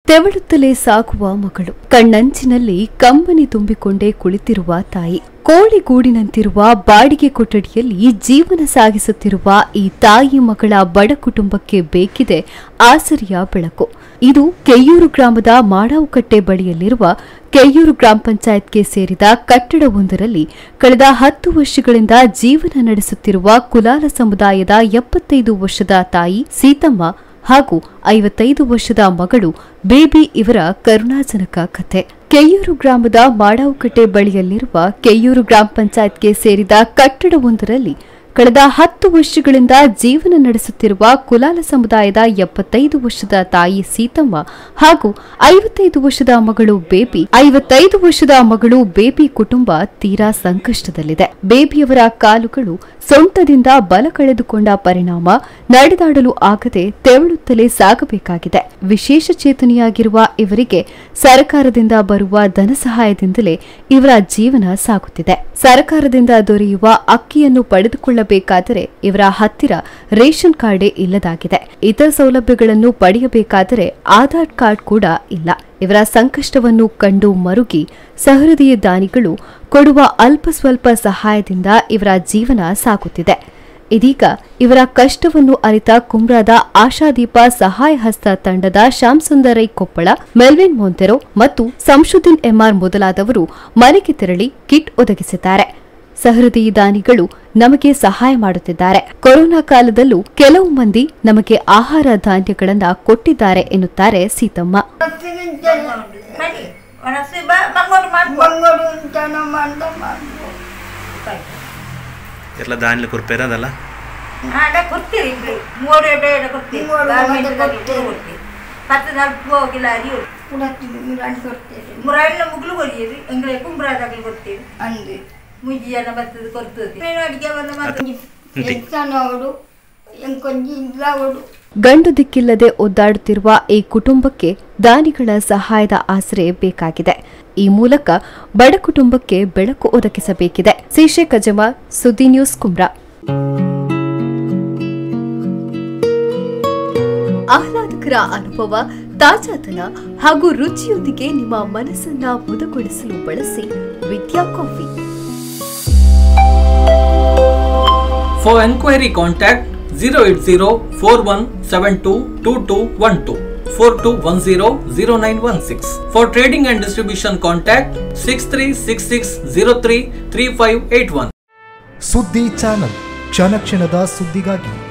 ತೆವಳುತ್ತಲೇ ಸಾಗುವ ಮಗಳು ಕಣ್ಣಂಚಿನಲ್ಲಿ ಕಂಬನಿ ತುಂಬಿಕೊಂಡೇ ಕುಳಿತಿರುವ ತಾಯಿ ಕೋಳಿಗೂಡಿನಂತಿರುವ ಬಾಡಿಗೆ ಕೊಠಡಿಯಲ್ಲಿ ಜೀವನ ಸಾಗಿಸುತ್ತಿರುವ ಈ ತಾಯಿ ಮಗಳ ಬಡ ಕುಟುಂಬಕ್ಕೆ ಬೇಕಿದೆ ಆಸರಿಯ ಬೆಳಕು ಇದು ಕೆಯ್ಯೂರು ಗ್ರಾಮದ ಮಾಡಾವುಕಟ್ಟೆ ಬಳಿಯಲ್ಲಿರುವ ಕೆಯ್ಯೂರು ಗ್ರಾಮ ಪಂಚಾಯತ್ಗೆ ಸೇರಿದ ಕಟ್ಟಡವೊಂದರಲ್ಲಿ ಕಳೆದ ಹತ್ತು ವರ್ಷಗಳಿಂದ ಜೀವನ ನಡೆಸುತ್ತಿರುವ ಕುಲಾಲ ಸಮುದಾಯದ ಎಪ್ಪತ್ತೈದು ವರ್ಷದ ತಾಯಿ ಸೀತಮ್ಮ ಹಾಗೂ ಐವತ್ತೈದು ವರ್ಷದ ಮಗಳು ಬೇಬಿ ಇವರ ಕರುಣಾಜನಕ ಕಥೆ ಕೆಯ್ಯೂರು ಗ್ರಾಮದ ಮಾಡಾವುಕಟ್ಟೆ ಬಳಿಯಲ್ಲಿರುವ ಕೆಯ್ಯೂರು ಗ್ರಾಮ ಪಂಚಾಯತ್ಗೆ ಸೇರಿದ ಕಟ್ಟಡವೊಂದರಲ್ಲಿ ಕಳೆದ ಹತ್ತು ವರ್ಷಗಳಿಂದ ಜೀವನ ನಡೆಸುತ್ತಿರುವ ಕುಲಾಲ ಸಮುದಾಯದ ಎಪ್ಪತ್ತೈದು ವರ್ಷದ ತಾಯಿ ಸೀತಮ್ಮ ಹಾಗೂ ಐವತ್ತೈದು ವರ್ಷದ ಮಗಳು ಬೇಬಿ ಐವತ್ತೈದು ವರ್ಷದ ಮಗಳು ಬೇಬಿ ಕುಟುಂಬ ತೀರಾ ಸಂಕಷ್ಟದಲ್ಲಿದೆ ಬೇಬಿಯವರ ಕಾಲುಗಳು ಸೊಂಟದಿಂದ ಬಲ ಕಳೆದುಕೊಂಡ ಪರಿಣಾಮ ನಡೆದಾಡಲು ಆಗದೆ ತೆವಳುತ್ತಲೇ ಸಾಗಬೇಕಾಗಿದೆ ವಿಶೇಷ ಚೇತನಿಯಾಗಿರುವ ಇವರಿಗೆ ಸರ್ಕಾರದಿಂದ ಬರುವ ಧನ ಸಹಾಯದಿಂದಲೇ ಇವರ ಜೀವನ ಸಾಗುತ್ತಿದೆ ಸರ್ಕಾರದಿಂದ ದೊರೆಯುವ ಅಕ್ಕಿಯನ್ನು ಪಡೆದುಕೊಳ್ಳಬೇಕಾದರೆ ಇವರ ಹತ್ತಿರ ರೇಷನ್ ಕಾರ್ಡೇ ಇಲ್ಲದಾಗಿದೆ ಇತರ ಸೌಲಭ್ಯಗಳನ್ನು ಪಡೆಯಬೇಕಾದರೆ ಆಧಾರ್ ಕಾರ್ಡ್ ಕೂಡ ಇಲ್ಲ ಇವರ ಸಂಕಷ್ಟವನ್ನು ಕಂಡು ಮರುಗಿ ಸಹೃದಯ ದಾನಿಗಳು ಕೊಡುವ ಅಲ್ಪ ಸ್ವಲ್ಪ ಸಹಾಯದಿಂದ ಇವರ ಜೀವನ ಸಾಗುತ್ತಿದೆ ಇದೀಗ ಇವರ ಕಷ್ಟವನ್ನು ಅರಿತ ಕುಮ್ರಾದ ಆಶಾದೀಪ ಸಹಾಯ ಹಸ್ತ ತಂಡದ ಶ್ಯಾಮ್ ಸುಂದರೈ ಕೊಪ್ಪಳ ಮೆಲ್ವಿನ್ ಮೊಂತೆರೋ ಮತ್ತು ಸಂಶುದ್ದೀನ್ ಎಂಆರ್ ಮೊದಲಾದವರು ಮನೆಗೆ ತೆರಳಿ ಕಿಟ್ ಒದಗಿಸಿದ್ದಾರೆ ಸಹೃದಯಿ ದಾನಿಗಳು ನಮಗೆ ಸಹಾಯ ಮಾಡುತ್ತಿದ್ದಾರೆ ಕೊರೋನಾ ಕಾಲದಲ್ಲೂ ಕೆಲವು ಮಂದಿ ನಮಗೆ ಆಹಾರ ಧಾನ್ಯಗಳನ್ನ ಕೊಟ್ಟಿದ್ದಾರೆ ಎನ್ನುತ್ತಾರೆ ಸೀತಮ್ಮ ಮಾಡಿ ಒಣಸಿ ಬಾ ಮಂಗೋಡು ಮಾಡ್ಕೊ ಮಂಗಳೂರು ಜನ ಮಂದ ಮಾಡ್ಬೋದು ಎಲ್ಲ ದಾನಿಲಿ ಕುರ್ಪೇರ ಅದಲ್ಲ ಆಡ ಕೊಡ್ತೀರಿ ಇಬ್ರು ಮೂರು ಎರಡು ಎರಡು ಕೊಡ್ತೀರಿ ಮೂರು ಗೌರ್ಮೆಂಟ್ ಎರಡು ಕೊಡ್ತೀರಿ ಕೊಡ್ತೀರಿ. ಪತ್ತು ನಾಲ್ಕು ಹೋಗಿಲ್ಲ ಅರಿವು ಪುನಃ ಮಿರಾಣಿ ಕೊಡ್ತೇವೆ ಮುರಾಯಿನ ಮುಗ್ಲು ಕೊರಿಯಿರಿ ಎಂಗ್ರೆ ಕುಂಬ್ರಾದಾಗಲಿ ಕೊಡ್ತೀವಿ ಅಂದು ಮುಜ್ಜಿಯನ್ನ ಬರ್ತದೆ ಕೊಡ್ತದೆ నేను ಅಡಿಗೆ ಬಂದ ಮಾತು ಅಂತೆ ಹೆಚ್ಚನವಡು ಎಂಕೊಂಜಿ ಇಲ್ಲವಡು ಗಂಡು ದಿಕ್ಕಿಲ್ಲದೆ ಒದ್ದಾಡುತ್ತಿರುವ ಈ ಕುಟುಂಬಕ್ಕೆ ದಾನಿಗಳ ಸಹಾಯದ ಆಸರೆ ಬೇಕಾಗಿದೆ ಈ ಮೂಲಕ ಬಡ ಕುಟುಂಬಕ್ಕೆ ಬೆಳಕು ಒದಗಿಸಬೇಕಿದೆ ಶೀಶೆ ಕಜಮ ಸುದ್ದಿ ನ್ಯೂಸ್ ಕುಮ್ರಾ ಆಹ್ಲಾದಕರ ಅನುಭವ ತಾಜಾತನ ಹಾಗೂ ರುಚಿಯೊಂದಿಗೆ ನಿಮ್ಮ ಮನಸ್ಸನ್ನ ಮುದಗೊಳಿಸಲು ಬಳಸಿ Vidya coffee For enquiry contact 08041722212 42100916. For trading and distribution contact 6366033581. ಸುದ್ದಿ ಚಾನಲ್ ಕ್ಷಣ ಕ್ಷಣದ ಸುದ್ದಿಗಾಗಿ